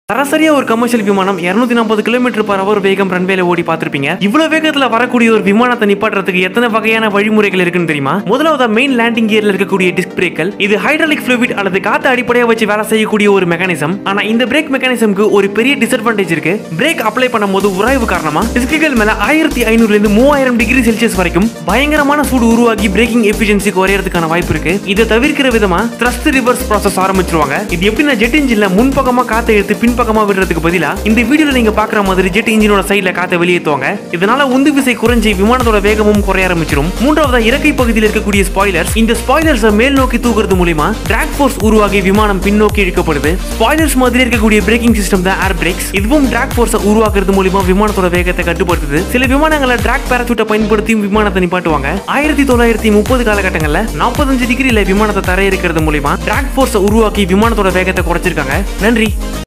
சராசரியா ஒரு கமர்ஷியல் விமானம் 240 நாற்பது கிலோமீட்டர் பர் அவர் வேகம் ரன்வேல ஓடி பார்த்திருப்பீங்க இவ்வளவு வேகத்துல வரக்கூடிய ஒரு விமானத்தை நிப்பாட்டுறதுக்கு எத்தனை வகையான வழிமுறைகள் இருக்குன்னு தெரியுமா முதலாவது மெயின் லேண்டிங் கியர்ல இருக்கக்கூடிய டிஸ்க் பிரேக்கல் இது ஹைட்ராலிக் ஃப்ளூவிட் அல்லது காத்து அடிப்படையா வச்சு வேலை செய்யக்கூடிய ஒரு மெக்கானிசம் ஆனா இந்த பிரேக் மெக்கானிசம்க்கு ஒரு பெரிய டிஸ்அட்வான்டேஜ் இருக்கு பிரேக் அப்ளை பண்ணும்போது உராய்வு காரணமா டிஸ்குகள் மேல ஆயிரத்தி ஐநூறுல இருந்து மூவாயிரம் டிகிரி செல்சியஸ் வரைக்கும் பயங்கரமான சூடு உருவாகி பிரேக்கிங் எஃபிஷியன்சி குறையறதுக்கான வாய்ப்பு இருக்கு இதை தவிர்க்கிற விதமா த்ரஸ்ட் ரிவர்ஸ் ப்ராசஸ் ஆரம்பிச்சிருவாங்க இது எப்படின்னா ஜெட் இன்ஜின்ல முன்பக்கமா காத்தை எடுத்து பின்பக்கமா விடுறதுக்கு பதிலா இந்த வீடியோல நீங்க பாக்குற மாதிரி ஜெட் இன்ஜினோட சைடுல காத்தை வெளியேற்றுவாங்க இதனால உந்து விசை குறைஞ்சி விமானத்தோட வேகமும் குறைய ஆரம்பிச்சிடும் மூன்றாவது இறக்கை பகுதியில் இருக்கக்கூடிய ஸ்பாய்லர்ஸ் இந்த ஸ்பாய்லர்ஸ் மேல் நோக்கி தூக்குறது மூலியமா டிராக் ஃபோர்ஸ் உருவாகி விமானம் பின்னோக்கி இழுக்கப்படுது ஸ்பாய்லர்ஸ் மாதிரி இருக்கக்கூடிய பிரேக்கிங் சிஸ்டம் தான் ஏர் பிரேக்ஸ் இதுவும் டிராக் ஃபோர்ஸ் உருவாக்குறது மூலியமா விமானத்தோட வேகத்தை கட்டுப்படுத்துது சில விமானங்களை டிராக் பேராசூட்டை பயன்படுத்தியும் விமானத்தை நிப்பாட்டுவாங்க ஆயிரத்தி தொள்ளாயிரத்தி முப்பது காலகட்டங்கள்ல நாற்பத்தஞ்சு டிகிரில விமானத்தை தரையிறக்கிறது மூலியமா டிராக் ஃபோர்ஸை உருவாக்கி விமானத்தோட வேகத்தை குறைச்சிருக்காங்க நன்றி